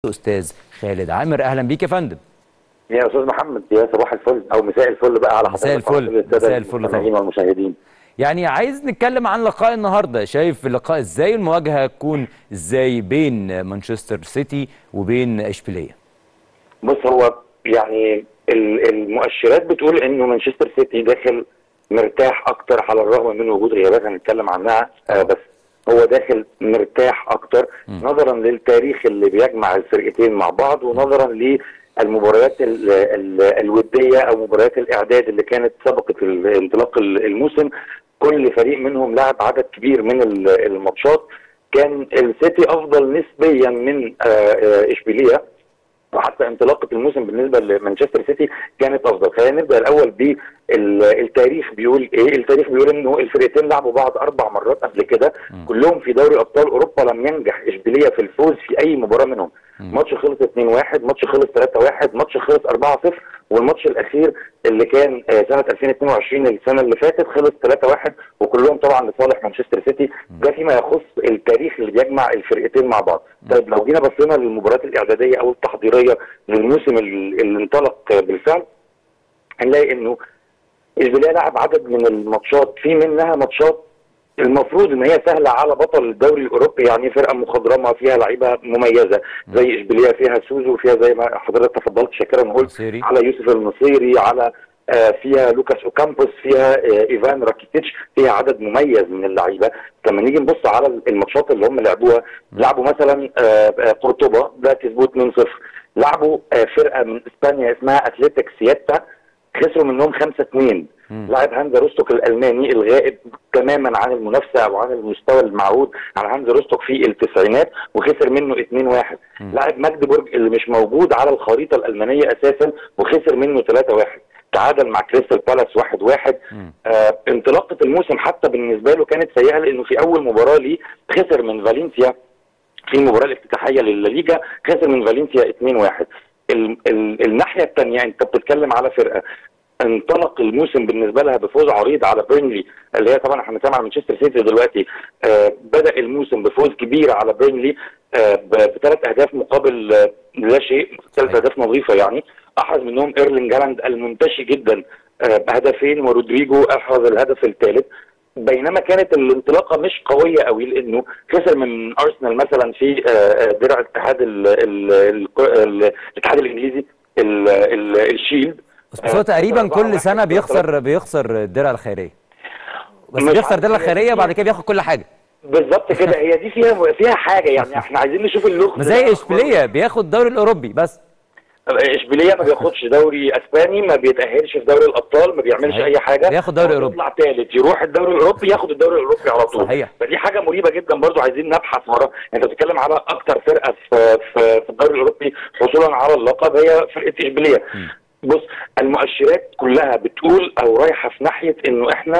استاذ خالد عامر اهلا بيك يا فندم يا استاذ محمد يا صباح الفل او مساء الفل بقى على مساء حضرتك الفل، وعلى كل السادة مساء الفل طبعا. المستمعين والمشاهدين يعني عايز نتكلم عن لقاء النهارده شايف اللقاء ازاي المواجهه تكون ازاي بين مانشستر سيتي وبين اشبيليه بص هو يعني ال- المؤشرات بتقول انه مانشستر سيتي داخل مرتاح اكتر على الرغم من وجود غيابات هنتكلم عنها آه بس هو داخل مرتاح اكتر نظرا للتاريخ اللي بيجمع الفرقتين مع بعض ونظرا للمباريات ال- ال- الوديه او مباريات الاعداد اللي كانت سبقت ال- انطلاق ال- الموسم كل فريق منهم لعب عدد كبير من ال- الماتشات كان السيتي افضل نسبيا من آه، آه، اشبيليه وحتى انطلاقه الموسم بالنسبه لمانشستر سيتي كانت افضل خلينا نبدا الاول بالتاريخ بيقول ايه التاريخ بيقول انه الفرقتين لعبوا بعض اربع مرات قبل كده كلهم في دوري ابطال اوروبا لم ينجح اشبيليه في الفوز في اي مباراه منهم ماتش خلص 2-1 ماتش خلص 3-1 ماتش خلص 4-0 والماتش الاخير اللي كان آه، سنه 2022 السنه اللي فاتت خلص 3-1 وكلهم طبعا لصالح مانشستر سيتي ده فيما يخص التاريخ اللي بيجمع الفرقتين مع بعض طيب لو جينا بصينا للمباريات الاعداديه او التحضيريه للموسم اللي اللي انطلق آه، بالفعل هنلاقي انه اشبيليه لعب عدد من الماتشات في منها ماتشات المفروض ان هي سهله على بطل الدوري الاوروبي يعني فرقه مخضرمه فيها لعيبه مميزه زي اشبيليه فيها سوزو فيها زي ما حضرتك تفضلت شاكرا وقلت نصيري. على يوسف النصيري على آه، فيها لوكاس اوكامبوس فيها آه، ايفان راكيتيتش فيها عدد مميز من اللعيبه لما نيجي نبص على الماتشات اللي هم لعبوها لعبوا مثلا آه، آه، قرطبه ده كسبوه 2-0 لعبوا آه، فرقه من اسبانيا اسمها اتلتيك سياتا خسروا منهم 5-2 لاعب هانزا روستوك الالماني الغائب تماما عن المنافسه او عن المستوى المعهود عن هانزا روستوك في التسعينات وخسر منه 2-1 لاعب ماجدبورج اللي مش موجود على الخريطه الالمانيه اساسا وخسر منه 3-1 تعادل مع كريستال بالاس 1-1 آه انطلاقه الموسم حتى بالنسبه له كانت سيئه لانه في اول مباراه ليه خسر من فالنسيا في المباراه الافتتاحيه للليجا خسر من فالنسيا 2-1 ال- ال- الناحيه الثانيه انت بتتكلم على فرقه انطلق الموسم بالنسبه لها بفوز عريض على بيرنلي اللي هي طبعا احنا بنتكلم على مانشستر سيتي دلوقتي آه بدا الموسم بفوز كبير على بيرنلي آه ب- بثلاث اهداف مقابل آه لا شيء ثلاث اهداف نظيفه يعني احرز منهم ايرلينج هالاند المنتشي جدا آه بهدفين ورودريجو احرز الهدف الثالث بينما كانت الانطلاقه مش قويه قوي لانه خسر من ارسنال مثلا في آه، آه، درع الاتحاد ال- ال- ال- الاتحاد الانجليزي ال- ال- الشيلد بس بس هو آه، تقريبا أربعة كل واحد سنه ثلاثة بيخسر بيخسر الدرع الخيريه بس مش بيخسر الدرع عارف هي الخيريه دي- وبعد كده بياخد كل حاجه بالظبط كده هي دي فيها فيها حاجه يعني احنا عايزين نشوف اللغز ما زي ده. اشبيليه بياخد الدوري الاوروبي بس اشبيليه ما بياخدش دوري اسباني ما بيتاهلش في دوري الابطال ما بيعملش صحيح. اي حاجه بياخد دوري هو أوروبي. يطلع ثالث يروح الدوري الاوروبي ياخد الدوري الاوروبي على طول صحيح. فدي حاجه مريبه جدا برضو عايزين نبحث ورا انت بتتكلم على اكتر فرقه في في, في الدوري الاوروبي حصولا على اللقب هي فرقه اشبيليه بص المؤشرات كلها بتقول او رايحه في ناحيه انه احنا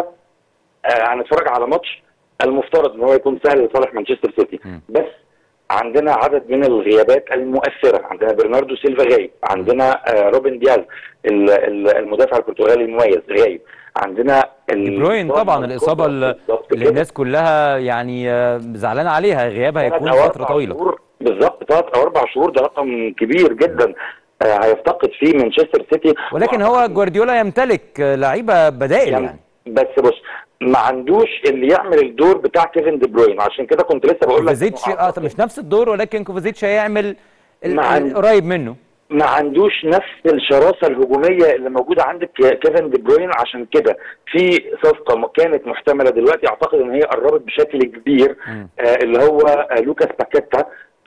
آه هنتفرج على ماتش المفترض ان هو يكون سهل لصالح مانشستر سيتي بس عندنا عدد من الغيابات المؤثره عندنا برناردو سيلفا غايب عندنا آه روبن دياز ال- ال- المدافع البرتغالي المميز غايب عندنا ال- دي بروين طبعا الاصابه اللي بالظبط اللي كده. الناس كلها يعني آه، زعلانه عليها غيابها ثلاث هيكون أو فتره أربع طويله شهور بالظبط ثلاث او اربع شهور ده رقم كبير جدا آه هيفتقد فيه مانشستر سيتي ولكن هو جوارديولا يمتلك آه، لعيبه بدائل يعني يعني بس بص ما عندوش اللي يعمل الدور بتاع كيفن دي بروين عشان كده كنت لسه بقول لك كوفازيتش إنه اه طب مش نفس الدور ولكن كوفازيتش هيعمل ال- مع- ال- قريب منه ما عندوش نفس الشراسه الهجوميه اللي موجوده عندك يا كيفن دي بروين عشان كده في صفقه م- كانت محتمله دلوقتي اعتقد ان هي قربت بشكل كبير آه اللي هو آه لوكاس باكيتا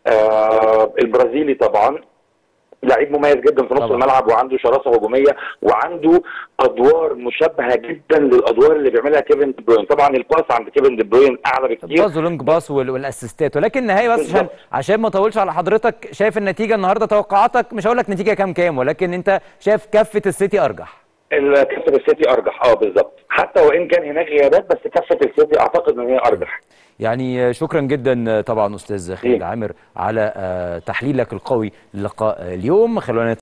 آه البرازيلي طبعا لعيب مميز جدا في نص طبعا. الملعب وعنده شراسه هجوميه وعنده ادوار مشابهه جدا للادوار اللي بيعملها كيفن دي بروين طبعا الباس عند كيفن دي بروين اعلى بكتير باز ولونج باس وال- والاسيستات ولكن النهايه بس عشان بالظبط. عشان ما اطولش على حضرتك شايف النتيجه النهارده توقعاتك مش هقول لك نتيجه كام كام ولكن انت شايف كفه السيتي ارجح ال- كفه السيتي ارجح اه بالظبط حتى وان كان هناك غيابات بس كفه السيتي اعتقد ان هي ارجح يعني شكرا جدا طبعا استاذ خالد إيه. عامر على آه، تحليلك القوي للقاء اليوم خلونا